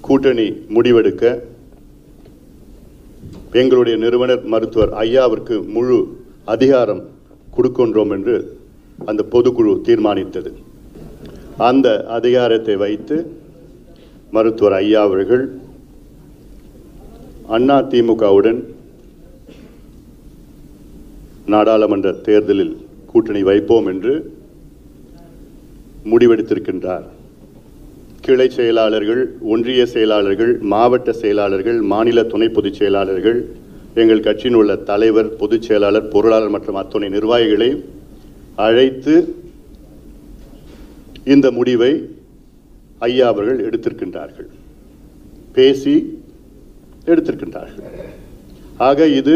கூட்டணி முடிவெடுக்க எங்களுடைய நிறுவனர் மருத்துவர் ஐயாவிற்கு முழு அதிகாரம் கொடுக்கின்றோம் என்று அந்த பொதுக்குழு தீர்மானித்தது அந்த அதிகாரத்தை வைத்து மருத்துவர் ஐயா அவர்கள் அண்ணா திமுகவுடன் நாடாளுமன்ற தேர்தலில் கூட்டணி வைப்போம் என்று முடிவெடுத்திருக்கின்றார் கிளை செயலாளர்கள் ஒன்றிய செயலாளர்கள் மாவட்ட செயலாளர்கள் மாநில துணை பொதுச் செயலாளர்கள் எங்கள் கட்சியில் உள்ள தலைவர் பொதுச் செயலாளர் பொருளாளர் மற்றும் அத்துணை நிர்வாகிகளை அழைத்து இந்த முடிவை ஐயா அவர்கள் எடுத்திருக்கின்றார்கள் பேசி எடுத்திருக்கின்றார்கள் ஆக இது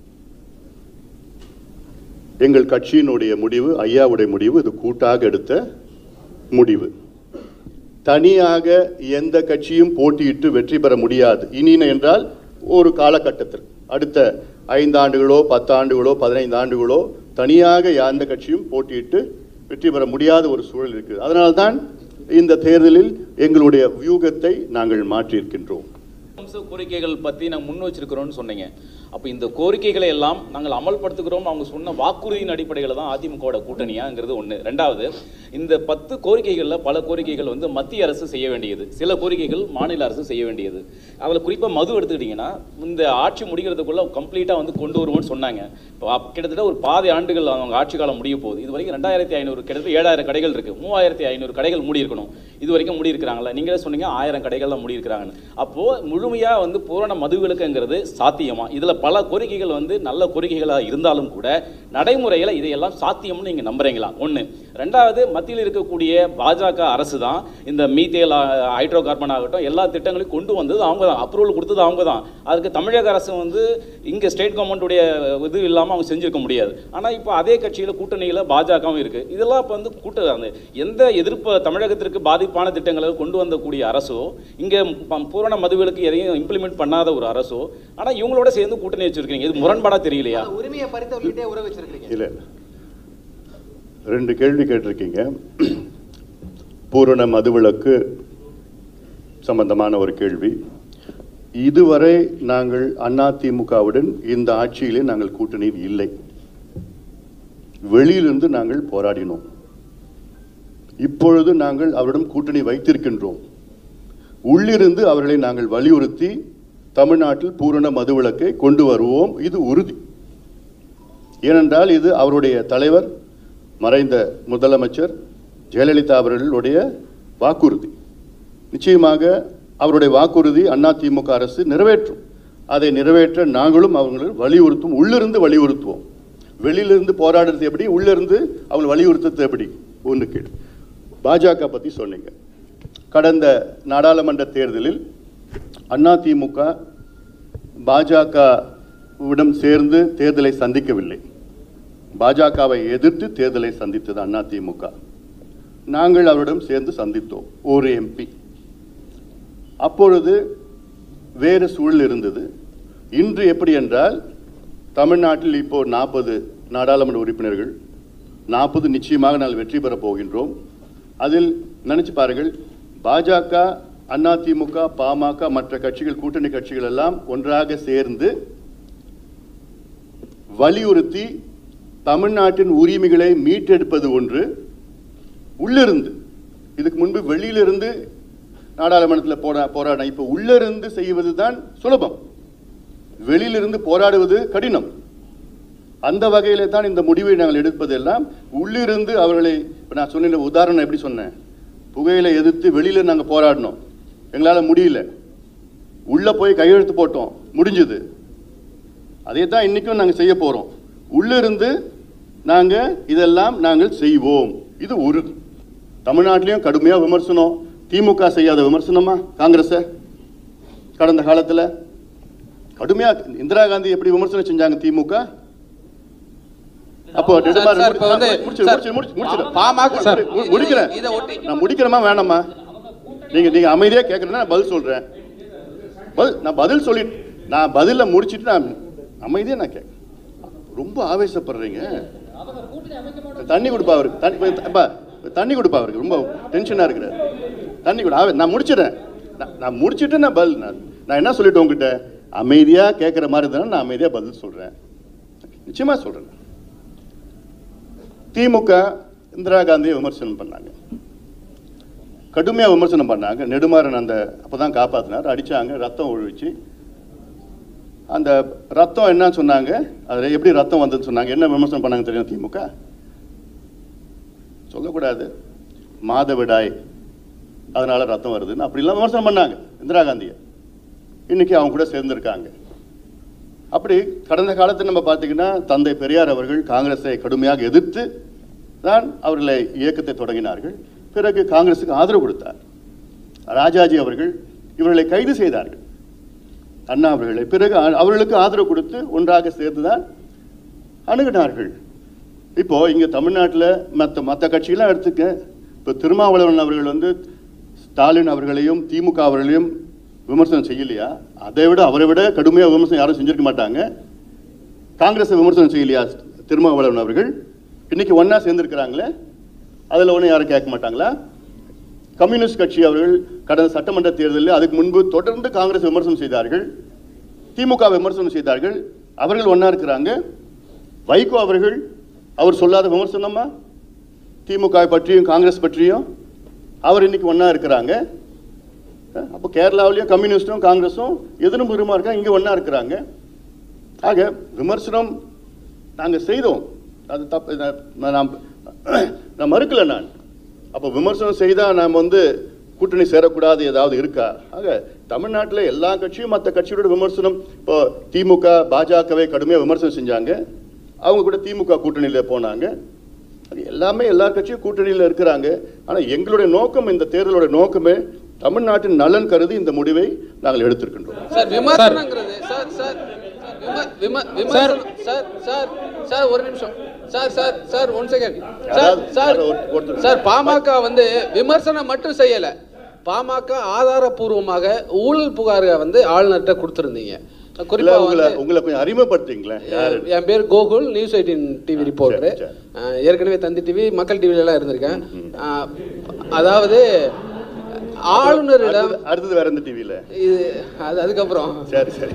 எங்கள் கட்சியினுடைய முடிவு ஐயாவுடைய முடிவு இது கூட்டாக எடுத்த முடிவு தனியாக எந்த கட்சியும் போட்டியிட்டு வெற்றி பெற முடியாது இனின என்றால் ஒரு காலகட்டத்தில் அடுத்த ஐந்து ஆண்டுகளோ பத்து ஆண்டுகளோ பதினைந்து ஆண்டுகளோ தனியாக எந்த கட்சியும் போட்டியிட்டு வெற்றி பெற முடியாத ஒரு சூழல் இருக்குது அதனால்தான் இந்த தேர்தலில் எங்களுடைய வியூகத்தை நாங்கள் மாற்றியிருக்கின்றோம் அம்ச கோரிக்கைகள் பற்றி நாங்கள் முன் வச்சிருக்கிறோம்னு சொன்னீங்க அப்போ இந்த கோரிக்கைகளை எல்லாம் நாங்கள் அமல்படுத்துகிறோம் அவங்க சொன்ன வாக்குறுதியின் அடிப்படையில் தான் அதிமுகவோட கூட்டணியாங்கிறது ஒன்று ரெண்டாவது இந்த பத்து கோரிக்கைகளில் பல கோரிக்கைகள் வந்து மத்திய அரசு செய்ய வேண்டியது சில கோரிக்கைகள் மாநில அரசு செய்ய வேண்டியது அதில் குறிப்பாக மது எடுத்துக்கிட்டிங்கன்னா இந்த ஆட்சி முடிகிறதுக்குள்ள கம்ப்ளீட்டாக வந்து கொண்டு வருவோம்னு சொன்னாங்க இப்போ அப்- கிட்டத்தட்ட ஒரு பாதி ஆண்டுகள் அவங்க ஆட்சி காலம் முடிய போகுது இது வரைக்கும் ரெண்டாயிரத்தி ஐநூறு கிட்டத்தட்ட ஏழாயிரம் கடைகள் இருக்குது மூவாயிரத்தி ஐநூறு கடைகள் மூடி இருக்கணும் இது வரைக்கும் மூடி இருக்கிறாங்களா நீங்களே சொன்னீங்க ஆயிரம் கடைகள் தான் மூடி இருக்கிறாங்கன்னு அப்போது முழுமையாக வந்து பூரண மதுவிலக்குங்கிறது சாத்தியமா இதில் பல கோரிக்கைகள் வந்து நல்ல கோரிக்கைகளாக இருந்தாலும் கூட நடைமுறையில் இதையெல்லாம் சாத்தியம்னு நீங்கள் நம்புறீங்களா ஒன்று ரெண்டாவது மத்தியில் இருக்கக்கூடிய பாஜக அரசு தான் இந்த மீத்தேல் ஹைட்ரோ கார்பன் ஆகட்டும் எல்லா திட்டங்களையும் கொண்டு வந்தது அவங்க தான் அப்ரூவல் கொடுத்தது அவங்க தான் அதுக்கு தமிழக அரசு வந்து இங்கே ஸ்டேட் கவர்மெண்ட்டுடைய இது இல்லாமல் அவங்க செஞ்சிருக்க முடியாது ஆனால் இப்போ அதே கட்சியில் கூட்டணியில் பாஜகவும் இருக்குது இதெல்லாம் இப்போ வந்து கூட்ட அந்த எந்த எதிர்ப்பு தமிழகத்திற்கு பாதிப்பான திட்டங்களை கொண்டு வந்தக்கூடிய அரசோ இங்கே பூரண மதுவிலக்கு எதையும் இம்ப்ளிமெண்ட் பண்ணாத ஒரு அரசோ ஆனால் இவங்களோட சேர்ந்து கூட்டணி வச்சிருக்கீங்க இது முரண்பாடாக தெரியலையா அந்த உரிமையை பறித்தவர்கிட்டே உறவு வச்சிருக்கீங்க இல்லை ரெண்டு கேள்வி கேட்டிருக்கீங்க பூரண மதுவிலக்கு சம்பந்தமான ஒரு கேள்வி இதுவரை நாங்கள் அதிமுகவுடன் இந்த ஆட்சியிலே நாங்கள் கூட்டணியில் இல்லை வெளியிலிருந்து நாங்கள் போராடினோம் இப்பொழுது நாங்கள் அவரிடம் கூட்டணி வைத்திருக்கின்றோம் உள்ளிருந்து அவர்களை நாங்கள் வலியுறுத்தி தமிழ்நாட்டில் பூரண மதுவிலக்கை கொண்டு வருவோம் இது உறுதி ஏனென்றால் இது அவருடைய தலைவர் மறைந்த முதலமைச்சர் ஜெயலலிதா அவர்களுடைய வாக்குறுதி நிச்சயமாக அவருடைய வாக்குறுதி அதிமுக அரசு நிறைவேற்றும் அதை நிறைவேற்ற நாங்களும் அவங்களை வலியுறுத்தும் உள்ளிருந்து வலியுறுத்துவோம் வெளியிலிருந்து போராடுறது எப்படி உள்ளிருந்து அவங்க வலியுறுத்துறது எப்படி ஒன்று கேள்வி பாஜக பற்றி சொன்னீங்க கடந்த நாடாளுமன்ற தேர்தலில் அதிமுக பாஜகவிடம் சேர்ந்து தேர்தலை சந்திக்கவில்லை பாஜகவை எதிர்த்து தேர்தலை சந்தித்தது அதிமுக நாங்கள் அவரிடம் சேர்ந்து சந்தித்தோம் ஒரு எம்பி அப்பொழுது வேறு சூழல் இருந்தது இன்று எப்படி என்றால் தமிழ்நாட்டில் இப்போ நாற்பது நாடாளுமன்ற உறுப்பினர்கள் நாற்பது நிச்சயமாக நாங்கள் வெற்றி பெறப் போகின்றோம் அதில் நினைச்சு பாருங்கள் பாஜக அதிமுக பாமக மற்ற கட்சிகள் கூட்டணி கட்சிகள் எல்லாம் ஒன்றாக சேர்ந்து வலியுறுத்தி தமிழ்நாட்டின் உரிமைகளை மீட்டெடுப்பது ஒன்று உள்ளிருந்து இதுக்கு முன்பு வெளியிலிருந்து நாடாளுமன்றத்தில் போரா போராட இப்போ உள்ளிருந்து செய்வது தான் சுலபம் வெளியிலிருந்து போராடுவது கடினம் அந்த வகையிலே தான் இந்த முடிவை நாங்கள் எடுப்பதெல்லாம் உள்ளிருந்து அவர்களை இப்போ நான் சொன்ன உதாரணம் எப்படி சொன்னேன் புகையிலை எதிர்த்து வெளியில் நாங்கள் போராடினோம் எங்களால் முடியல உள்ளே போய் கையெழுத்து போட்டோம் முடிஞ்சது அதே தான் இன்றைக்கும் நாங்கள் செய்ய போகிறோம் உள்ளிருந்து நாங்கள் இதெல்லாம் நாங்கள் செய்வோம் இது உறுதி தமிழ்நாட்டிலையும் கடுமையாக விமர்சனம் திமுக செய்யாத விமர்சனமா காங்கிரஸை கடந்த காலத்தில் கடுமையாக இந்திரா காந்தி எப்படி விமர்சனம் செஞ்சாங்க திமுக அப்போ சார், நெடுமாறன் சார், இப்ப வந்து- முடிச்சிரு, சார், முடிச்சிரு, முடிச்சிரு, முடிச்சிரு. பாமக சார், மு- முடிக்கிறேன் இதை ஒட்டி- நான் முடிக்கிறேமா வேணாமா நீங்க நீங்க அமைதியா கேட்கறேன்னா நான் பதில் சொல்றேன் பதில் நான் பதில் சொல்லி நான் பதில முடிச்சிட்டு நான் அமைதியா நான் கேட்க ரொம்ப ஆவேசப்படுறீங்க தண்ணி கொடுப்பா அவருக்கு தண்ணி அப்பா, தண்ணி கொடுப்பா அவருக்கு ரொம்ப டென்ஷனா இருக்கிறார் தண்ணி கொடு ஆவே- நான் முடிச்சிடறேன் நான் நான் முடிச்சிட்டு நான் பதில் நான் நான் என்ன சொல்லிட்டேன் உங்ககிட்ட அமைதியாக கேட்குற மாதிரி தானே நான் அமைதியாக பதில் சொல்கிறேன் நிச்சயமாக சொல்கிறேன் திமுக இந்திரா காந்தியை விமர்சனம் பண்ணாங்க கடுமையாக விமர்சனம் பண்ணாங்க நெடுமாறன் அந்த அப்போ தான் காப்பாற்றினார் அடித்தாங்க ரத்தம் ஒழிச்சு அந்த ரத்தம் என்னன்னு சொன்னாங்க அதில் எப்படி ரத்தம் வந்ததுன்னு சொன்னாங்க என்ன விமர்சனம் பண்ணாங்க தெரியும் திமுக சொல்லக்கூடாது மாதவிடாய் அதனால ரத்தம் வருதுன்னு அப்படிலாம் விமர்சனம் பண்ணாங்க இந்திரா காந்தியை இன்னைக்கு அவங்க கூட சேர்ந்திருக்காங்க அப்படி கடந்த காலத்தில் நம்ம பார்த்தீங்கன்னா தந்தை பெரியார் அவர்கள் காங்கிரஸை கடுமையாக எதிர்த்து தான் அவர்களை இயக்கத்தை தொடங்கினார்கள் பிறகு காங்கிரஸுக்கு ஆதரவு கொடுத்தார் ராஜாஜி அவர்கள் இவர்களை கைது செய்தார்கள் அண்ணா அவர்களை பிறகு அ- அவர்களுக்கு ஆதரவு கொடுத்து ஒன்றாக சேர்ந்துதான் அணுகினார்கள் இப்போ இங்க தமிழ்நாட்டில் மற்ற மற்ற கட்சிகளாம் எடுத்துக்க இப்போ திருமாவளவன் அவர்கள் வந்து ஸ்டாலின் அவர்களையும் திமுக அவர்களையும் விமர்சனம் செய்யலையா அதை விட அவரை விட கடுமையாக விமர்சனம் யாரும் செஞ்சிருக்க மாட்டாங்க காங்கிரஸை விமர்சனம் செய்யலையா திருமாவளவன் அவர்கள் இன்னைக்கு ஒண்ணா சேர்ந்திருக்கிறாங்களே அதில் ஒன்றும் யாரும் கேட்க மாட்டாங்களா கம்யூனிஸ்ட் கட்சி அவர்கள் கடந்த சட்டமன்ற தேர்தலில் அதுக்கு முன்பு தொடர்ந்து காங்கிரஸ் விமர்சனம் செய்தார்கள் திமுக விமர்சனம் செய்தார்கள் அவர்கள் ஒண்ணா இருக்கிறாங்க வைகோ அவர்கள் அவர் சொல்லாத விமர்சனமா திமுக பற்றியும் காங்கிரஸ் பற்றியும் அவர் இன்னைக்கு ஒண்ணா இருக்கிறாங்க அஹ் அப்போ கேரளாவிலையும் கம்யூனிஸ்டும் காங்கிரஸும் எதிரும் பெருமா இருக்காங்க இங்கே ஒண்ணா இருக்கிறாங்க ஆக விமர்சனம் நாங்கள் செய்தோம் அது தப்பு நான் நான் நான் மறுக்கல நான் அப்போ விமர்சனம் செய்தால் நாம் வந்து கூட்டணி சேரக்கூடாது ஏதாவது இருக்கா ஆக தமிழ்நாட்டில் எல்லா கட்சியும் மற்ற கட்சியோட விமர்சனம் இப்போ திமுக பாஜகவை கடுமையாக விமர்சனம் செஞ்சாங்க அவங்க கூட திமுக கூட்டணியில் போனாங்க அது எல்லாமே எல்லா கட்சியும் கூட்டணியில் இருக்கிறாங்க ஆனால் எங்களுடைய நோக்கம் இந்த தேர்தலோட நோக்கமே தமிழ்நாட்டின் நலன் கருதி இந்த முடிவை நாங்கள் எடுத்திருக்கின்றோம் சார் விமர்சனங்கிறது சார் சார் விம- விம- விமர்சனம் சார் சார் சார் ஒரு நிமிஷம் sir sir sir one second sir அதாவது, சார் சார், ஒரு- ஒருத்தர். சார் பாமக வந்து விமர்சனம் மட்டும் செய்யல பாமக ஆதாரபூர்வமாக ஊழல் புகாரை வந்து ஆளுநர்கிட்ட கொடுத்துருந்தீங்க இல்ல குறிப்பா உங்களை வந்து உங்களை கொஞ்சம் அறிமுகப்படுத்துங்களேன் யாரு என் பேர் Gokul news eighteen TV reporter சரி, ஏற்கனவே தந்தி டிவி மக்கள் டிவில எல்லாம் இருந்திருக்கேன் அஹ், அதாவது ஆளுநரிடம் அடுத்தது- அடுத்தது வேற எந்த டிவியில இது அது அதுக்கப்புறம் சரி சரி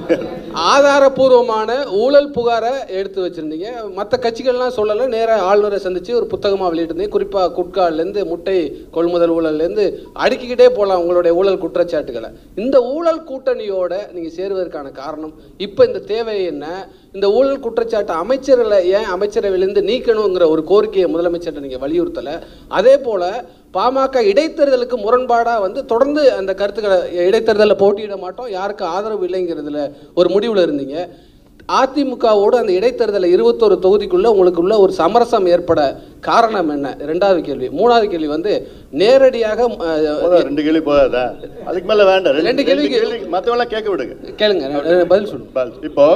ஆதாரபூர்வமான ஊழல் புகாரை எடுத்து வச்சிருந்தீங்க மற்ற கட்சிகள்லாம் சொல்லலை நேராக ஆளுநரை சந்திச்சு ஒரு புத்தகமாக வெளியிட்டிருந்தீங்க குறிப்பாக குட்கால்லேருந்து முட்டை கொள்முதல் ஊழல்லேருந்து அடுக்கிக்கிட்டே போகலாம் உங்களுடைய ஊழல் குற்றச்சாட்டுகளை இந்த ஊழல் கூட்டணியோட நீங்கள் சேருவதற்கான காரணம் இப்போ இந்த தேவை என்ன இந்த ஊழல் குற்றச்சாட்டு அமைச்சர்களை ஏன் அமைச்சரவையிலேருந்து நீக்கணுங்கிற ஒரு கோரிக்கையை முதலமைச்சர்கிட்ட நீங்கள் வலியுறுத்தலை அதே போல் பாமக இடைத்தேர்தலுக்கு முரண்பாடாக வந்து தொடர்ந்து அந்த கருத்துக்களை இடைத்தேர்தலில் போட்டியிட மாட்டோம் யாருக்கு ஆதரவு இல்லைங்கிறதுல ஒரு முடிவில் இருந்தீங்க அதிமுகவோடு அந்த இடைத்தேர்தலில் இருபத்தொரு தொகுதிக்குள்ள உங்களுக்குள்ள ஒரு சமரசம் ஏற்பட காரணம் என்ன ரெண்டாவது கேள்வி மூணாவது கேள்வி வந்து நேரடியாக அஹ், போதும், ரெண்டு கேள்வி போதாதா அதுக்கு மேல வேண்டாம் ரெண்டு ரெண்டு கேள்வி கேள்விக்கு- கேள்வி மத்தவெல்லாம் கேட்க விடுங்க கேளுங்க நான் பதில் சொல்லுங்க பஸ். இப்போ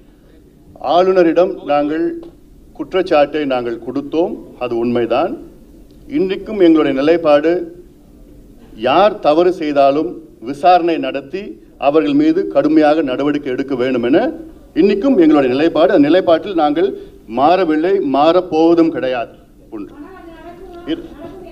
ஆளுநரிடம் நாங்கள் குற்றச்சாட்டை நாங்கள் கொடுத்தோம் அது உண்மைதான் இன்றைக்கும் எங்களுடைய நிலைப்பாடு யார் தவறு செய்தாலும் விசாரணை நடத்தி அவர்கள் மீது கடுமையாக நடவடிக்கை எடுக்க வேண்டும் என இன்னைக்கும் எங்களுடைய நிலைப்பாடு அந்த நிலைப்பாட்டில் நாங்கள் மாறவில்லை மாறப்போவதும் கிடையாது ஒன்று இரு-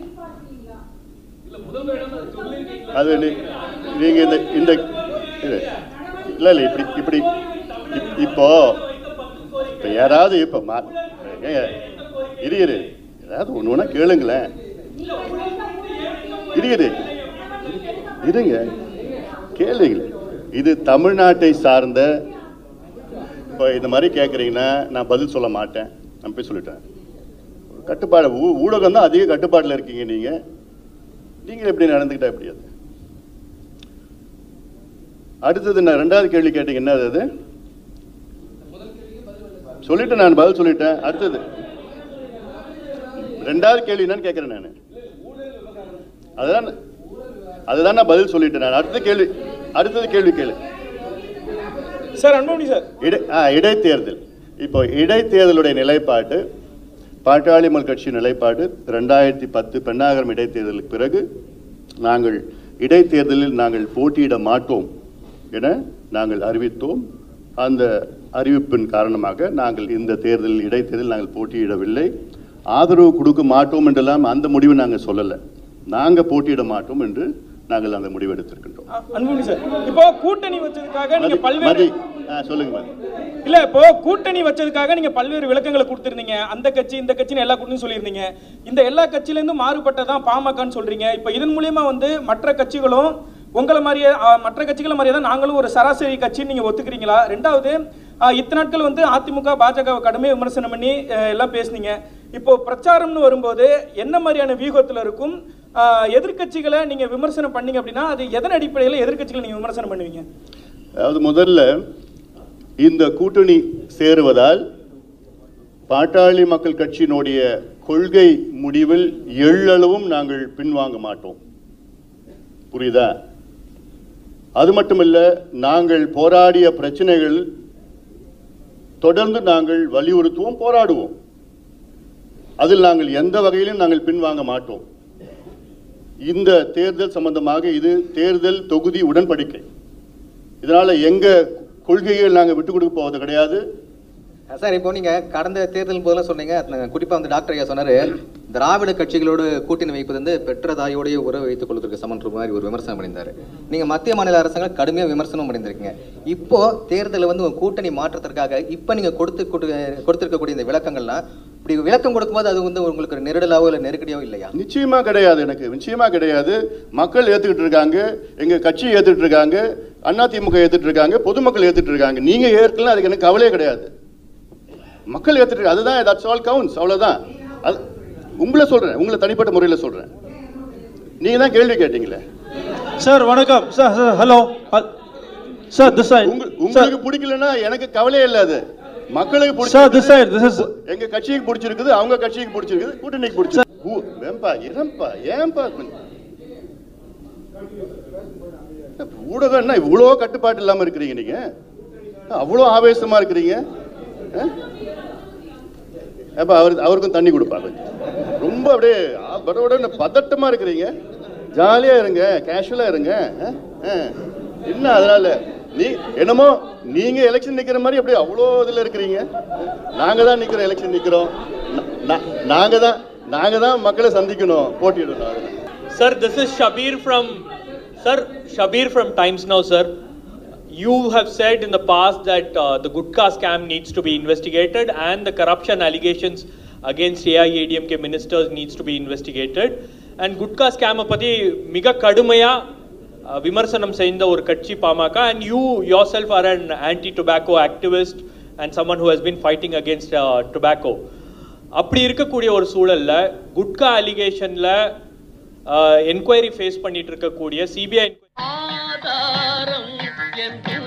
அது நீ- நீங்க இந்த இந்த இரு. இல்ல இல்ல இப்படி இப்படி இப்- இப்போ இப்போ யாராவது இப்போ மா ஏங்க, இரு இரு ஏதாவது ஒன்று ஒன்றா கேளுங்களேன் இரு இரு இருங்க கேளுங்க இது தமிழ்நாட்டை சார்ந்த இப்போ இந்த மாதிரி கேட்குறீங்கன்னா நான் பதில் சொல்ல மாட்டேன் நான் போய் சொல்லிட்டேன் கட்டுப்பாடு ஊ ஊடகம் தான் அதிக கட்டுப்பாட்டில் இருக்கீங்க நீங்கள் நீங்கள் எப்படி நடந்துக்கிட்டா எப்படி அது அடுத்தது நான் ரெண்டாவது கேள்வி கேட்டீங்க என்ன அது சொல்லிட்டேன் நான் பதில் சொல்லிட்டேன் அடுத்தது ரெண்டாவது கேள்வி என்னன்னு கேட்குறேன் நான் அதுதான் அதுதான் நான் பதில் சொல்லிட்டேன் நான் அடுத்த கேள்வி அடுத்தது கேள்வி கேளு சார் அன்புமணி சார் இடை ஆ, இடைத்தேர்தல் இப்போ இடைத்தேர்தலுடைய நிலைப்பாடு பாட்டாளி மக்கள் கட்சி நிலைப்பாடு ரெண்டாயிரத்தி பத்து பெண்ணாகரம் இடைத்தேர்தலுக்கு பிறகு நாங்கள் இடைத்தேர்தலில் நாங்கள் போட்டியிட மாட்டோம் என நாங்கள் அறிவித்தோம் அந்த அறிவிப்பின் காரணமாக நாங்கள் இந்த தேர்தலில் இடைத்தேர்தலில் நாங்கள் போட்டியிடவில்லை ஆதரவு கொடுக்க மாட்டோம் என்றெல்லாம் அந்த முடிவை நாங்கள் சொல்லலை நாங்கள் போட்டியிட மாட்டோம் என்று நாங்கள் அந்த முடிவு எடுத்திருக்கின்றோம் அ- அன்புமணி சார் இப்போ கூட்டணி வச்சதுக்காக நீங்க மதி- பல்வேறு மதி ஆ, சொல்லுங்க மதி இல்ல இப்போ கூட்டணி வச்சதுக்காக நீங்க பல்வேறு விளக்கங்களை கொடுத்திருந்தீங்க அந்த கட்சி இந்த கட்சின்னு எல்லா கூட்டணியும் சொல்லியிருந்தீங்க இந்த எல்லா கட்சியில இருந்து மாறுபட்டதான் பாமகன்னு சொல்றீங்க இப்போ இதன் மூலியமா வந்து மற்ற கட்சிகளும் உங்களை மாதிரியே அ, மற்ற கட்சிகளை மாதிரியே தான் நாங்களும் ஒரு சராசரி கட்சின்னு நீங்க ஒத்துக்கிறீங்களா ரெண்டாவது அ, இத்தனை நாட்கள் வந்து அதிமுக பாஜக கடுமையாக விமர்சனம் பண்ணி அ, எல்லாம் பேசுனீங்க இப்போ பிரச்சாரம்னு வரும்போது என்ன மாதிரியான வியூகத்துல இருக்கும் அ, எதிர்க்கட்சிகளை நீங்க விமர்சனம் பண்ணீங்க அப்படின்னா அது எதன் அடிப்படையில் எதிர்க்கட்சிகளை நீங்க விமர்சனம் பண்ணுவீங்க அதாவது முதல்ல இந்த கூட்டணி சேருவதால் பாட்டாளி மக்கள் கட்சியினுடைய கொள்கை முடிவில் எள்ளளவும் நாங்கள் பின்வாங்க மாட்டோம் புரியுதா அது மட்டுமல்ல நாங்கள் போராடிய பிரச்சனைகள் தொடர்ந்து நாங்கள் வலியுறுத்துவோம் போராடுவோம் அதில் நாங்கள் எந்த வகையிலும் நாங்கள் பின்வாங்க மாட்டோம் இந்த தேர்தல் சம்பந்தமாக இது தேர்தல் தொகுதி உடன்படிக்கை இதனால எங்க கொள்கைகள் நாங்க விட்டு கொடுக்க போவது கிடையாது சார் இப்போ நீங்க கடந்த தேர்தல் போதெல்லாம் சொன்னீங்க அது குறிப்பா வந்து டாக்டர் ஐயா சொன்னாரு திராவிட கட்சிகளோடு கூட்டணி வைப்பது வந்து பெற்ற தாயோடைய உறவு வைத்துக் கொள்வதற்கு சமன்ற மாதிரி ஒரு விமர்சனம் பண்ணியிருந்தாரு நீங்க மத்திய மாநில அரசாங்கம் கடுமையா விமர்சனம் பண்ணியிருந்திருக்கீங்க இப்போ தேர்தலில் வந்து உங்க கூட்டணி மாற்றத்திற்காக இப்போ நீங்க கொடுத்து கொடு- கொடுத்திருக்கக்கூடிய இந்த விளக்கங்கள்லாம் இப்படி விளக்கம் கொடுக்கும்போது அது வந்து உங்களுக்கு ஒரு நெருடலாவோ இல்லை நெருக்கடியோ இல்லையா நிச்சயமா கிடையாது எனக்கு நிச்சயமா கிடையாது மக்கள் ஏத்துக்கிட்டு இருக்காங்க எங்க கட்சி ஏத்துட்டு இருக்காங்க அதிமுக ஏத்துட்டு இருக்காங்க பொதுமக்கள் ஏத்துட்டு இருக்காங்க நீங்க ஏற்கலாம் அதுக்கு எனக்கு கவலையே கிடையாது மக்கள் ஏத்துட்டு இருக்காங்க. அதுதான் தட்ஸ் ஆல் கவுண்ட்ஸ் அவ்வளவுதான் அது உங்களை சொல்றேன் உங்களை தனிப்பட்ட முறையில் சொல்றேன் நீங்க தான் கேள்வி கேட்டீங்களே சார் வணக்கம் sir sir hello sir this side உங்க- உங்களுக்கு பிடிக்கலன்னா எனக்கு கவலையே இல்லை அது மக்களுக்கு சார் திஸ் பிடிச்சிருக்குது சைட் திஸ் இஸ் எங்க கட்சிக்கு பிடிச்சிருக்குது அவங்க கட்சிக்கு பிடிச்சிருக்குது கூட்டணிக்கு பிடிச்சிருக்கு ஊ, ஏன்பா இரம்பா ஏன்பா கொஞ்சம் ஊடகம் என்ன இவ்வளோ கட்டுப்பாடு இல்லாம இருக்கிறீங்க நீங்க அவ்வளோ ஆவேசமா இருக்கிறீங்க ஆ? ஏப்பா அவர் அவருக்கும் தண்ணி கொடுப்பா கொஞ்சம் ரொம்ப அப்படியே ஆ, படபடன்னு பதட்டமா இருக்கிறீங்க ஜாலியா இருங்க கேஷுவலா இருங்க ஆ? ஆ. என்ன அதனால நீ என்னமோ நீங்க எலெக்ஷன் நிக்கிற மாதிரி அப்படியே அவ்வளோ இதுல இருக்கிறீங்க நாங்க தான் நிக்கிறோம் எலெக்ஷன் நிக்கிறோம் நா- நா- நாங்க தான் நாங்க தான் மக்களை சந்திக்கணும் போட்டியிடணும் அதுல. Sir, this is Shabir from Sir Shabir from Times Now, sir. You have said in the past that uh, the Gutka scam needs to be investigated and the corruption allegations against AIADMK ministers needs to be investigated. And Gutka scam பத்தி மிக கடுமையா uh, விமர்சனம் செய்த ஒரு கட்சி PMK and you yourself are an anti-tobacco activist and someone who has been fighting against uh, tobacco. அப்படி இருக்கக்கூடிய ஒரு சூழல்ல குட்கா அலிகேஷன்ல என்கொயரி ஃபேஸ் பண்ணிட்டு இருக்கக்கூடிய சிபிஐ ஆதாரம் என்